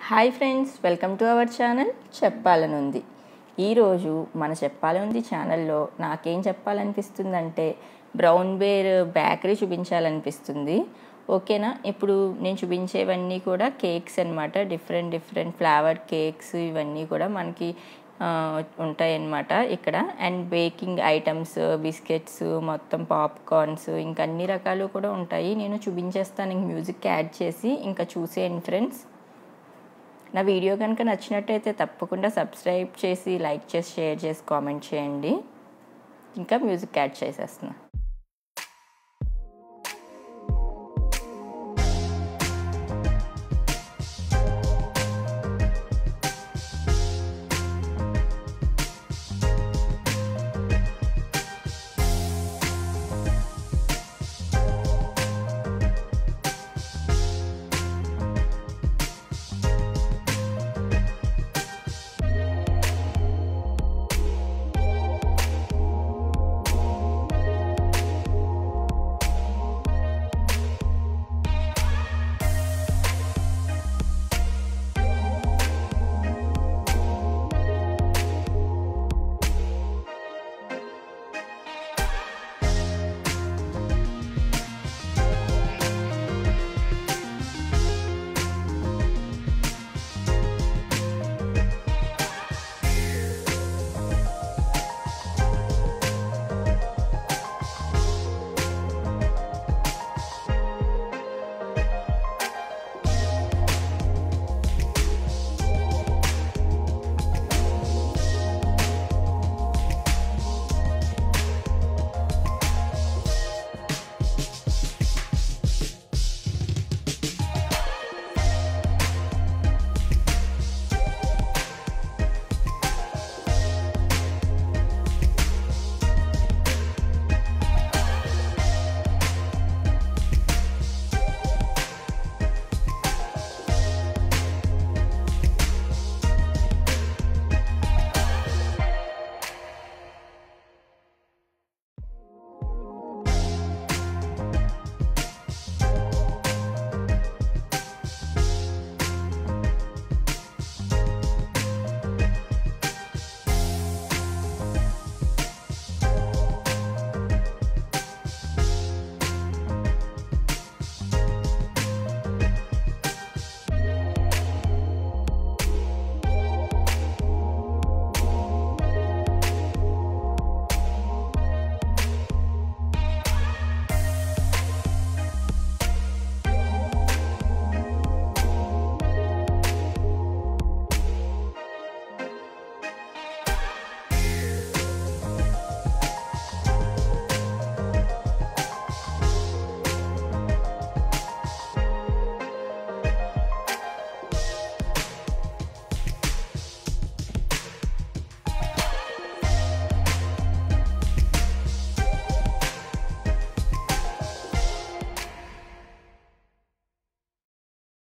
hi friends welcome to our channel చెప్పాలనుంది ఈరోజు మన చెప్పాలనుంది ఛానల్లో నాకేం చెప్పాలనిపిస్తుందంటే బ్రౌన్ బేర్ బేకరీ చూపించాలనిపిస్తుంది ఓకేనా ఇప్పుడు నేను చూపించేవన్నీ కూడా కేక్స్ అనమాట డిఫరెంట్ డిఫరెంట్ ఫ్లేవర్డ్ కేక్స్ ఇవన్నీ కూడా మనకి ఉంటాయన్నమాట ఇక్కడ అండ్ బేకింగ్ ఐటమ్స్ బిస్కెట్స్ మొత్తం పాప్కార్న్స్ ఇంకా అన్ని రకాలు కూడా ఉంటాయి నేను చూపించేస్తాను ఇంక మ్యూజిక్ యాడ్ చేసి ఇంకా చూసేయండి ఫ్రెండ్స్ నా వీడియో కనుక నచ్చినట్టయితే తప్పకుండా సబ్స్క్రైబ్ చేసి లైక్ చేసి షేర్ చేసి కామెంట్ చేయండి ఇంకా మ్యూజిక్ యాడ్ చేసేస్తున్నాను